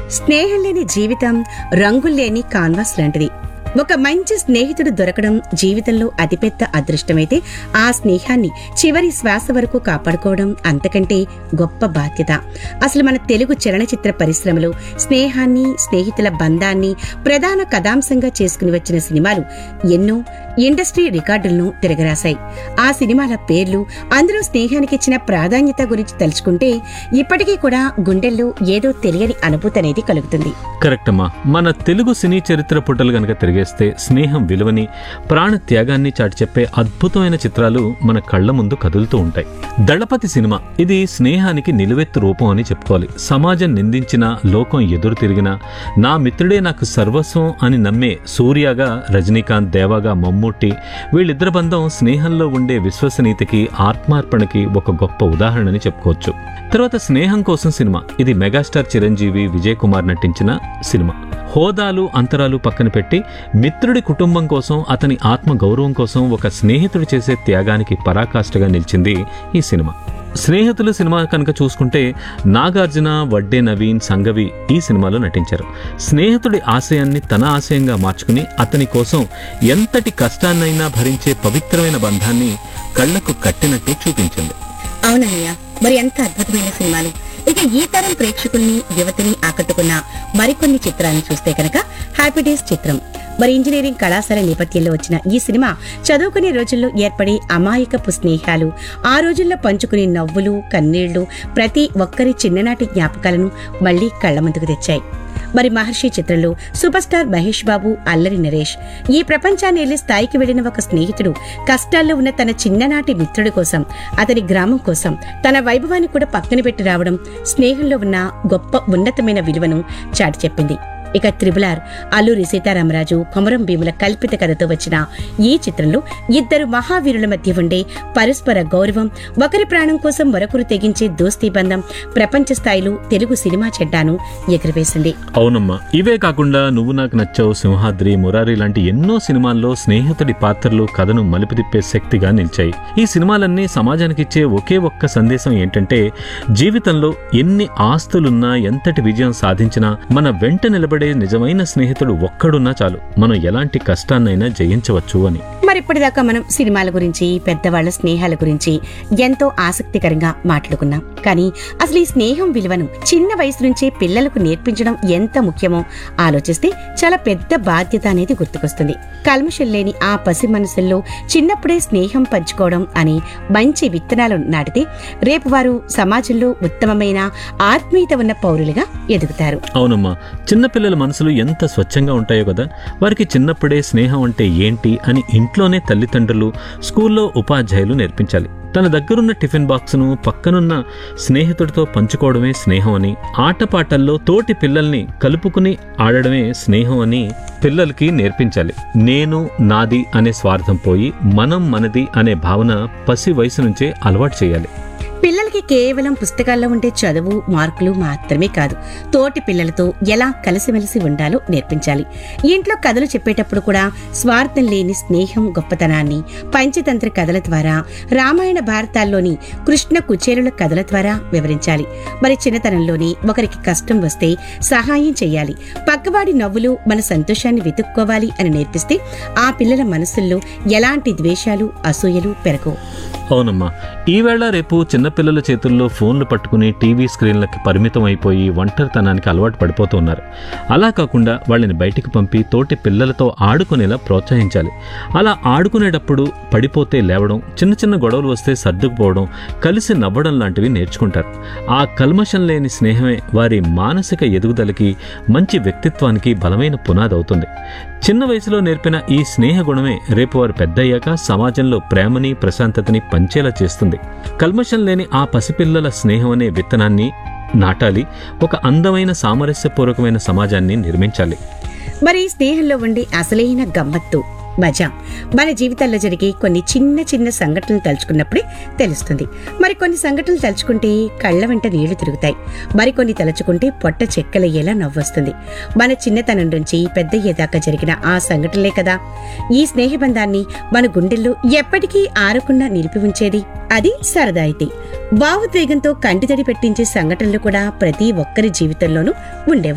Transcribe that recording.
స్నేహం లేని జీవితం రంగుల్లేని కాన్వాస్ లాంటిది ఒక మంచి స్నేహితుడు దొరకడం జీవితంలో అతిపెద్ద అదృష్టమైతే ఆ స్నేహాన్ని చివరి శ్వాస వరకు కాపాడుకోవడం అంతకంటే గొప్ప బాధ్యత అసలు మన తెలుగు చలనచిత్ర పరిశ్రమలో స్నేహాన్ని స్నేహితుల బంధాన్ని ప్రధాన కథాంశంగా చేసుకుని వచ్చిన సినిమాలు ఎన్నో ఇండస్ట్రీ రికార్డులను తిరగరాశాయి ఆ సినిమాల పేర్లు అందులో స్నేహానికి ఇచ్చిన ప్రాధాన్యత గురించి తలుచుకుంటే ఇప్పటికీ కూడా గుండెల్లో ఏదో తెలియని అనుభూతి అనేది కలుగుతుంది కరెక్ట్ అమ్మా మన తెలుగు సినీ చరిత్ర పుటలు గనక తిరిగేస్తే స్నేహం విలువని ప్రాణ త్యాగాన్ని చాటి చెప్పే అద్భుతమైన చిత్రాలు మన కళ్ళ ముందు కదులుతూ ఉంటాయి దళపతి సినిమా ఇది స్నేహానికి నిలువెత్తు రూపం అని చెప్పుకోవాలి సమాజం నిందించిన లోకం ఎదురు తిరిగిన నా మిత్రుడే నాకు సర్వస్వం అని నమ్మే సూర్యగా రజనీకాంత్ దేవాగా మమ్మూట్టి వీళ్ళిద్దరి బంధం స్నేహంలో ఉండే విశ్వసనీయతకి ఆత్మార్పణకి ఒక గొప్ప ఉదాహరణని చెప్పుకోవచ్చు తర్వాత స్నేహం కోసం సినిమా ఇది మెగాస్టార్ చిరంజీవి విజయ్ కుమార్ నటించిన సినిమా హోదాలు అంతరాలు పక్కన పెట్టి మిత్రుడి కుటుంబం కోసం అతని ఆత్మ గౌరవం కోసం ఒక స్నేహితుడు చేసే త్యాగానికి పరాకాష్ఠగా నిలిచింది ఈ సినిమా స్నేహితులు సినిమా కనుక చూసుకుంటే నాగార్జున వడ్డే నవీన్ సంగవి ఈ సినిమాలో నటించారు స్నేహితుడి ఆశయాన్ని తన ఆశయంగా మార్చుకుని అతని కోసం ఎంతటి కష్టాన్నైనా భరించే పవిత్రమైన బంధాన్ని కళ్లకు కట్టినట్టు చూపించింది అవునన్నయ్య మరి ఎంత అద్భుతమైన సినిమాలు ఇక ఈ తరం ప్రేక్షకుల్ని యువతిని ఆకట్టుకున్న మరికొన్ని చిత్రాలను చూస్తే కనుక హ్యాపీ డేస్ చిత్రం మరి ఇంజనీరింగ్ కళాశాల నేపథ్యంలో వచ్చిన ఈ సినిమా చదువుకునే రోజుల్లో ఏర్పడే అమాయకపు స్నేహాలు ఆ రోజుల్లో పంచుకునే నవ్వులు కన్నీళ్లు ప్రతి ఒక్కరి చిన్ననాటి జ్ఞాపకాలను మళ్లీ కళ్ల ముందుకు తెచ్చాయి మరి మహర్షి చిత్రంలో సూపర్ స్టార్ మహేష్ బాబు అల్లరి నరేష్ ఈ ప్రపంచాన్ని వెళ్లి స్థాయికి వెళ్లిన ఒక స్నేహితుడు కష్టాల్లో ఉన్న తన చిన్ననాటి మిత్రుడి కోసం అతని గ్రామం కోసం తన వైభవాన్ని కూడా పక్కన పెట్టి రావడం స్నేహంలో ఉన్న గొప్ప ఉన్నతమైన విలువను చాటి చెప్పింది ఇక త్రిబులార్ అల్లూరి సీతారామరాజు కొమరం భీముల కల్పిత కథతో వచ్చిన ఈ చిత్రంలో ఇద్దరు మహావీరుల మధ్య ఉండే పరస్పర గౌరవం ఒకరి ప్రాణం కోసం మరొకరు తెగించే దోస్తీ బంధం ప్రపంచ స్థాయిలో తెలుగు సినిమా చెడ్డాను ఎగురవేసింది అవునమ్మా ఇవే కాకుండా నువ్వు నాకు నచ్చావు సింహాద్రి మురారి లాంటి ఎన్నో సినిమాల్లో స్నేహితుడి పాత్రలు కథను మలుపు తిప్పే శక్తిగా నిలిచాయి ఈ సినిమాలన్నీ సమాజానికి ఇచ్చే ఒకే ఒక్క సందేశం ఏంటంటే జీవితంలో ఎన్ని ఆస్తులున్నా ఎంతటి విజయం సాధించినా మన వెంట నిలబడే నిజమైన స్నేహితుడు ఒక్కడున్నా చాలు మనం ఎలాంటి కష్టాన్నైనా జయించవచ్చు అని మరి ఇప్పటిదాకా మనం సినిమాల గురించి పెద్దవాళ్ల స్నేహాల గురించి ఎంతో ఆసక్తికరంగా మాట్లాడుకున్నాం కానీ అసలు ఈ స్నేహం విలువను చిన్న వయసు నుంచే పిల్లలకు నేర్పించడం ఎంత ముఖ్యమో ఆలోచిస్తే చాలా పెద్ద బాధ్యత అనేది గుర్తుకొస్తుంది కల్మషం లేని ఆ పసి మనసుల్లో చిన్నప్పుడే స్నేహం పంచుకోవడం అని మంచి విత్తనాలు నాటితే రేపు వారు సమాజంలో ఉత్తమమైన ఆత్మీయత ఉన్న పౌరులుగా ఎదుగుతారు అవునమ్మా చిన్నపిల్లల మనసులు ఎంత స్వచ్ఛంగా ఉంటాయో కదా వారికి చిన్నప్పుడే స్నేహం అంటే ఏంటి అని ఇంట్లోనే తల్లిదండ్రులు స్కూల్లో ఉపాధ్యాయులు నేర్పించాలి తన దగ్గరున్న టిఫిన్ బాక్స్ను పక్కనున్న స్నేహితుడితో పంచుకోవడమే స్నేహం అని ఆటపాటల్లో తోటి పిల్లల్ని కలుపుకుని ఆడడమే స్నేహం అని పిల్లలకి నేర్పించాలి నేను నాది అనే స్వార్థం పోయి మనం మనది అనే భావన పసి వయసు నుంచే అలవాటు చేయాలి పిల్లలకి కేవలం పుస్తకాల్లో ఉండే చదువు మార్కులు మాత్రమే కాదు తోటి పిల్లలతో ఎలా కలిసిమెలిసి ఉండాలో నేర్పించాలి ఇంట్లో కథలు చెప్పేటప్పుడు కూడా స్వార్థం లేని స్నేహం గొప్పతనాన్ని పంచతంత్ర కథల ద్వారా రామాయణ భారతాల్లోని కృష్ణ కుచేలుల కథల ద్వారా వివరించాలి మరి చిన్నతనంలోనే ఒకరికి కష్టం వస్తే సహాయం చేయాలి పక్కవాడి నవ్వులు మన సంతోషాన్ని వెతుక్కోవాలి అని నేర్పిస్తే ఆ పిల్లల మనసుల్లో ఎలాంటి ద్వేషాలు అసూయలు పెరగవు అవునమ్మా ఈవేళ రేపు చిన్నపిల్లల చేతుల్లో ఫోన్లు పట్టుకుని టీవీ స్క్రీన్లకి పరిమితం అయిపోయి ఒంటరితనానికి అలవాటు పడిపోతూ ఉన్నారు అలా కాకుండా వాళ్ళని బయటికి పంపి తోటి పిల్లలతో ఆడుకునేలా ప్రోత్సహించాలి అలా ఆడుకునేటప్పుడు పడిపోతే లేవడం చిన్న చిన్న గొడవలు వస్తే సర్దుకుపోవడం కలిసి నవ్వడం లాంటివి నేర్చుకుంటారు ఆ కల్మషం లేని స్నేహమే వారి మానసిక ఎదుగుదలకి మంచి వ్యక్తిత్వానికి బలమైన పునాది అవుతుంది చిన్న వయసులో నేర్పిన ఈ స్నేహ గుణమే రేపు వారు పెద్దయ్యాక సమాజంలో ప్రేమని ప్రశాంతతని పంచేలా చేస్తుంది కల్మషం లేని ఆ పసిపిల్లల స్నేహం అనే విత్తనాన్ని నాటాలి ఒక అందమైన సామరస్యపూర్వకమైన సమాజాన్ని నిర్మించాలి మరి ఈ స్నేహంలో ఉండే అసలైన గమ్మత్తు మజా మన జీవితాల్లో జరిగే కొన్ని చిన్న చిన్న సంఘటనలు తలుచుకున్నప్పుడే తెలుస్తుంది మరి కొన్ని సంఘటనలు తలుచుకుంటే కళ్ళ వెంట నీళ్లు తిరుగుతాయి మరికొన్ని తలుచుకుంటే పొట్ట చెక్కలయ్యేలా నవ్వొస్తుంది మన చిన్నతనం నుంచి పెద్దయ్యేదాకా జరిగిన ఆ సంఘటనలే కదా ఈ స్నేహబంధాన్ని మన గుండెల్లో ఎప్పటికీ ఆరకుండా నిలిపి ఉంచేది అది సరదా అయితే భావోద్వేగంతో కంటితడి పెట్టించే సంఘటనలు కూడా ప్రతి ఒక్కరి జీవితంలోనూ ఉండేవి